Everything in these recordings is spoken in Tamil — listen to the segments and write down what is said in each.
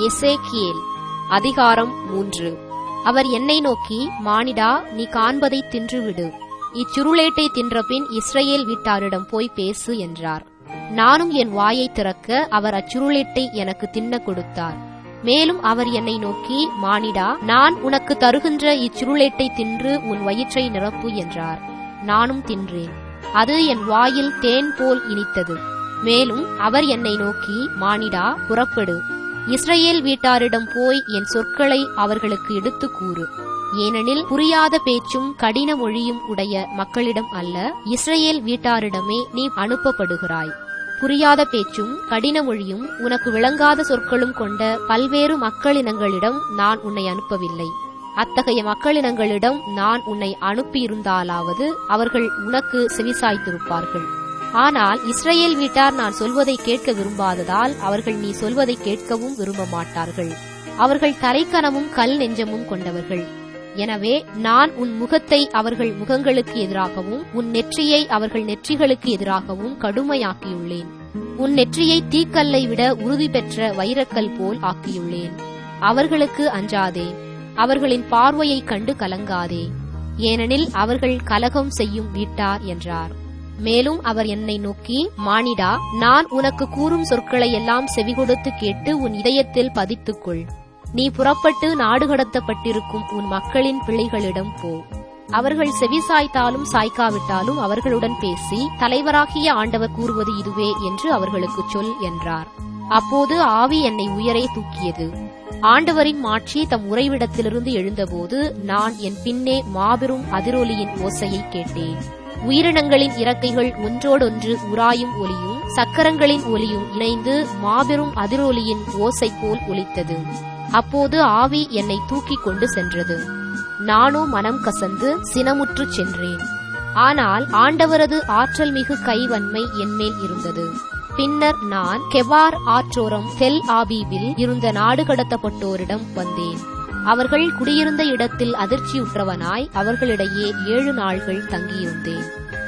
எசேக்கியேல் அதிகாரம் மூன்று அவர் என்னை நோக்கி மானிடா நீ காண்பதை தின்றுவிடு இச்சுருளேட்டை தின்றபின் இஸ்ரவேல் வீட்டாரிடம் போய் பேசு என்றார் நானும் என் வாயை திறக்க அவர் அச்சுருளேட்டை எனக்கு தின்ன கொடுத்தார் மேலும் அவர் என்னை நோக்கி மானிடா நான் உனக்கு தருகின்ற இச்சுருளேட்டை தின்று உன் வயிற்றை நிரப்பு என்றார் நானும் தின்றேன் அது என் வாயில் தேன் போல் இனித்தது மேலும் அவர் என்னை நோக்கி மானிடா புறப்படு இஸ்ரவேல் வீட்டாரிடம் போய் என் சொற்களை அவர்களுக்கு எடுத்துக் கூறு ஏனெனில் புரியாத பேச்சும் கடின மொழியும் உடைய மக்களிடம் அல்ல இஸ்ரவேல் வீட்டாரிடமே நீ அனுப்பப்படுகிறாய் புரியாத பேச்சும் கடின மொழியும் உனக்கு விளங்காத சொற்களும் கொண்ட பல்வேறு மக்களினங்களிடம் நான் உன்னை அனுப்பவில்லை அத்தகைய மக்களினங்களிடம் நான் உன்னை அனுப்பியிருந்தாலாவது அவர்கள் உனக்கு செவிசாய்த்திருப்பார்கள் ஆனால் இஸ்ரவேல் வீட்டார் நான் சொல்வதை கேட்க விரும்பாததால் அவர்கள் நீ சொல்வதை கேட்கவும் விரும்ப மாட்டார்கள் அவர்கள் தலைக்கனமும் கல் நெஞ்சமும் கொண்டவர்கள் எனவே நான் உன் முகத்தை அவர்கள் முகங்களுக்கு எதிராகவும் உன் நெற்றியை அவர்கள் நெற்றிகளுக்கு எதிராகவும் கடுமையாக்கியுள்ளேன் உன் நெற்றியை தீக்கல்லை விட உறுதி பெற்ற வைரக்கல் போல் ஆக்கியுள்ளேன் அவர்களுக்கு அஞ்சாதே அவர்களின் பார்வையைக் கண்டு கலங்காதே ஏனெனில் அவர்கள் கலகம் செய்யும் வீட்டார் என்றார் மேலும் அவர் என்னை நோக்கி மானிடா நான் உனக்கு கூறும் சொற்களை எல்லாம் செவிகொடுத்து கேட்டு உன் இதயத்தில் பதித்துக்கொள் நீ புறப்பட்டு நாடு கடத்தப்பட்டிருக்கும் உன் மக்களின் பிள்ளைகளிடம் போ அவர்கள் செவிசாய்த்தாலும் சாய்க்காவிட்டாலும் அவர்களுடன் பேசி தலைவராகிய ஆண்டவர் கூறுவது இதுவே என்று அவர்களுக்கு சொல் என்றார் அப்போது ஆவி என்னை உயரே தூக்கியது ஆண்டவரின் மாட்சி தம் உறைவிடத்திலிருந்து எழுந்தபோது நான் என் பின்னே மாபெரும் அதிரொலியின் ஓசையை கேட்டேன் உயிரினங்களின் இறக்கைகள் ஒன்றோடொன்று உராயும் ஒலியும் சக்கரங்களின் ஒலியும் இணைந்து மாபெரும் அதிரொலியின் ஓசை போல் ஒலித்தது அப்போது ஆவி என்னை தூக்கிக் கொண்டு சென்றது நானோ மனம் கசந்து சினமுற்று சென்றேன் ஆனால் ஆண்டவரது ஆற்றல் மிகு கைவன்மை என்மேல் இருந்தது பின்னர் நான் கெவார் ஆற்றோரம் தெல் ஆபீபில் இருந்த நாடு கடத்தப்பட்டோரிடம் வந்தேன் அவர்கள் குடியிருந்த இடத்தில் அதிர்ச்சியுற்றவனாய் அவர்களிடையே ஏழு நாள்கள் தங்கியிருந்தேன்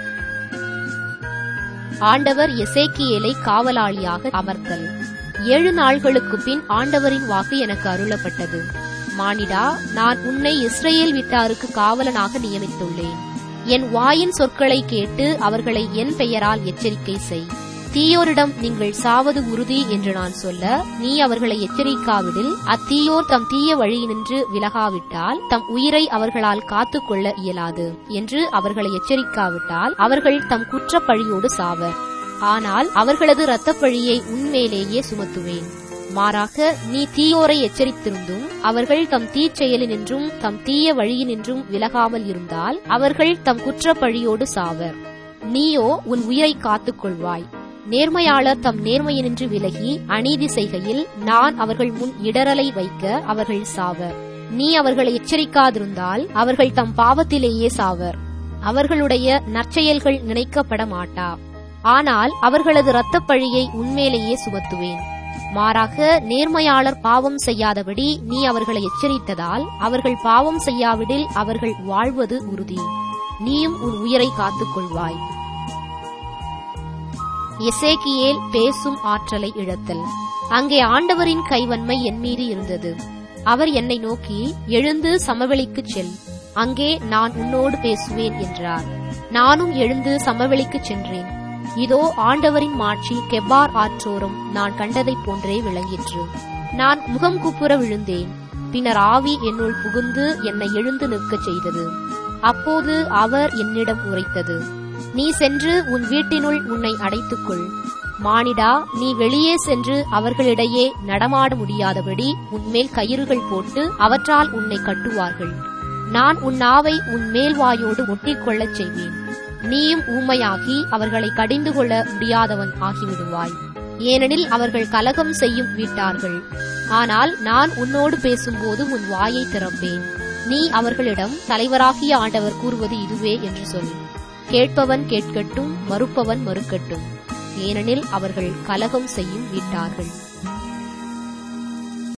ஆண்டவர் எசேக்கியேலை காவலாளியாக அமர்த்தல் ஏழு நாள்களுக்கு பின் ஆண்டவரின் வாக்கு எனக்கு அருளப்பட்டது மானிடா நான் உன்னை இஸ்ரேல் வீட்டாருக்கு காவலனாக நியமித்துள்ளேன் என் வாயின் சொற்களை கேட்டு அவர்களை என் பெயரால் எச்சரிக்கை செய் தீயோரிடம் நீங்கள் சாவது உறுதி என்று நான் சொல்ல நீ அவர்களை எச்சரிக்காவிடில் அத்தீயோர் தம் தீய வழியினின்று விலகாவிட்டால் தம் உயிரை அவர்களால் காத்துக்கொள்ள இயலாது என்று அவர்களை எச்சரிக்காவிட்டால் அவர்கள் தம் குற்றப்பழியோடு சாவர் ஆனால் அவர்களது இரத்தப்பழியை உன்மேலேயே சுமத்துவேன் மாறாக நீ தீயோரை எச்சரித்திருந்தும் அவர்கள் தம் தீச்செயலினின்றும் தம் தீய வழியினின்றும் விலகாமல் இருந்தால் அவர்கள் தம் குற்றப்பழியோடு சாவர் நீயோ உன் உயிரை காத்துக்கொள்வாய் நேர்மையாளர் தம் நேர்மையினின்று விலகி அநீதி செய்கையில் நான் அவர்கள் முன் இடரலை வைக்க அவர்கள் சாவர் நீ அவர்களை எச்சரிக்காதிருந்தால் அவர்கள் தம் பாவத்திலேயே சாவர் அவர்களுடைய நற்செயல்கள் நினைக்கப்பட மாட்டா ஆனால் அவர்களது இரத்தப் பழியை உன்மேலேயே சுமத்துவேன் மாறாக நேர்மையாளர் பாவம் செய்யாதபடி நீ அவர்களை எச்சரித்ததால் அவர்கள் பாவம் செய்யாவிடில் அவர்கள் வாழ்வது உறுதி நீயும் உன் உயிரை காத்துக்கொள்வாய் எசேக்கியேல் பேசும் ஆற்றலை இழத்தல் அங்கே ஆண்டவரின் கைவன்மை என் மீது இருந்தது அவர் என்னை நோக்கி எழுந்து சமவெளிக்குச் செல் அங்கே நான் உன்னோடு பேசுவேன் என்றார் நானும் எழுந்து சமவெளிக்குச் சென்றேன் இதோ ஆண்டவரின் மாட்சி கெபார் ஆற்றோரம் நான் கண்டதைப் போன்றே விளங்கிற்று நான் முகம் குப்புற விழுந்தேன் பின்னர் ஆவி என்னுள் புகுந்து என்னை எழுந்து நிற்கச் செய்தது அப்போது அவர் என்னிடம் உரைத்தது நீ சென்று உன் வீட்டினுள் உன்னை அடைத்துக்கொள் மானிடா நீ வெளியே சென்று அவர்களிடையே நடமாட முடியாதபடி உன்மேல் கயிறுகள் போட்டு அவற்றால் உன்னை கட்டுவார்கள் நான் உன் நாவை உன் மேல்வாயோடு ஒட்டிக்கொள்ளச் செய்வேன் நீயும் ஊமையாகி அவர்களை கடிந்து கொள்ள முடியாதவன் ஆகிவிடுவாய் ஏனெனில் அவர்கள் கலகம் செய்யும் வீட்டார்கள் ஆனால் நான் உன்னோடு பேசும்போது உன் வாயை திறப்பேன் நீ அவர்களிடம் தலைவராகிய ஆண்டவர் கூறுவது இதுவே என்று சொல் கேட்பவன் கேட்கட்டும் மறுப்பவன் மறுக்கட்டும் ஏனெனில் அவர்கள் கலகம் செய்யும் வீட்டார்கள்